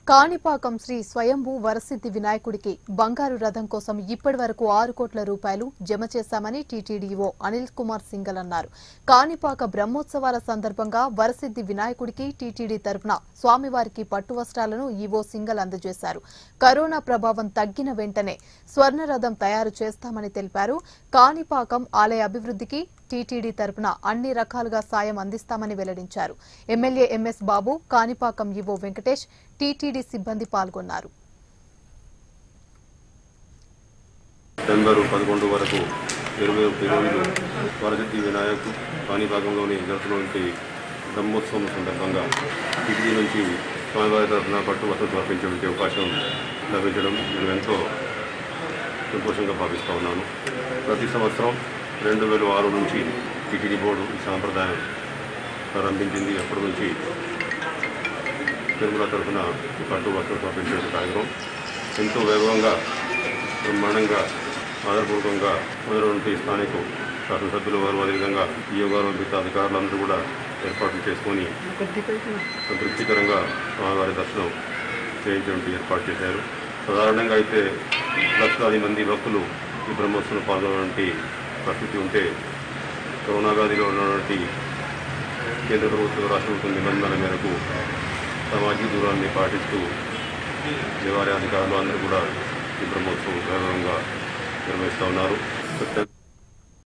కాణిపాకం శ్రీ స్వయంభూ వరసిద్ధి వినాయకుడికి బంగారు రథం కోసం ఇప్పటి వరకు ఆరు కోట్ల రూపాయలు జమ చేశామని టీటీడీఓ అనిల్ కుమార్ సింగల్ అన్నారు కాణిపాక బ్రహ్మోత్సవాల సందర్భంగా వరసిద్ధి వినాయకుడికి టీటీడీ తరపున స్వామివారికి పట్టు వస్త్రాలను ఈవో సింగల్ అందజేశారు కరోనా ప్రభావం తగ్గిన వెంటనే స్వర్ణ రథం తయారు చేస్తామని తెలిపారు కాణిపాకం ఆలయ అభివృద్ధికి టీటీడీ తరపున అన్ని రకాలుగా సాయం అందిస్తామని వెల్లడించారు MLA MS Babu Kanipakam EO Venkatesh TTD సిబ్బంది పాల్గొన్నారు సెప్టెంబర్ పదకొండు వరకు ఇరవై ఒకటి రోజులు వరసిద్ధి వినాయకు కాణిపాకంలోని జరుగుతున్నటువంటి బ్రహ్మోత్సవం సందర్భంగా టిడ్లీ నుంచి స్వామివారి తరఫున పట్టు వసతులు సమర్పించే అవకాశం లభించడం నేను ఎంతో సంతోషంగా భావిస్తూ ఉన్నాను ప్రతి సంవత్సరం రెండు వేల ఆరు నుంచి టిటిడి బోర్డు ఈ సాంప్రదాయం ప్రారంభించింది అప్పటి నుంచి తిరుమల తరఫున పట్టు వస్త్రం సమర్పించే కార్యక్రమం ఎంతో వైభవంగా బ్రహ్మాండంగా ఆధారపూర్వకంగా మొదలైనటువంటి స్థానిక శాసనసభ్యులు వారు అదేవిధంగా ఈయో గారు మిగతా అధికారులందరూ కూడా ఏర్పాట్లు చేసుకొని సంతృప్తికరంగా స్వామివారి దర్శనం చేయించేటువంటి ఏర్పాటు చేశారు సాధారణంగా అయితే లక్షలాది మంది భక్తులు ఈ బ్రహ్మోత్సవం పాల్గొనేటువంటి పరిస్థితి ఉంటే కరోనా వ్యాధిలో ఉన్నటువంటి కేంద్ర ప్రభుత్వం రాష్ట్ర ప్రభుత్వం నిబంధనల మేరకు సామాజిక దూరాన్ని పాటిస్తూ దేవాలయ అధికారులు అందరూ కూడా ఈ బ్రహ్మోత్సవం వైభవంగా నిర్వహిస్తూ ఉన్నారు సెప్టెంబర్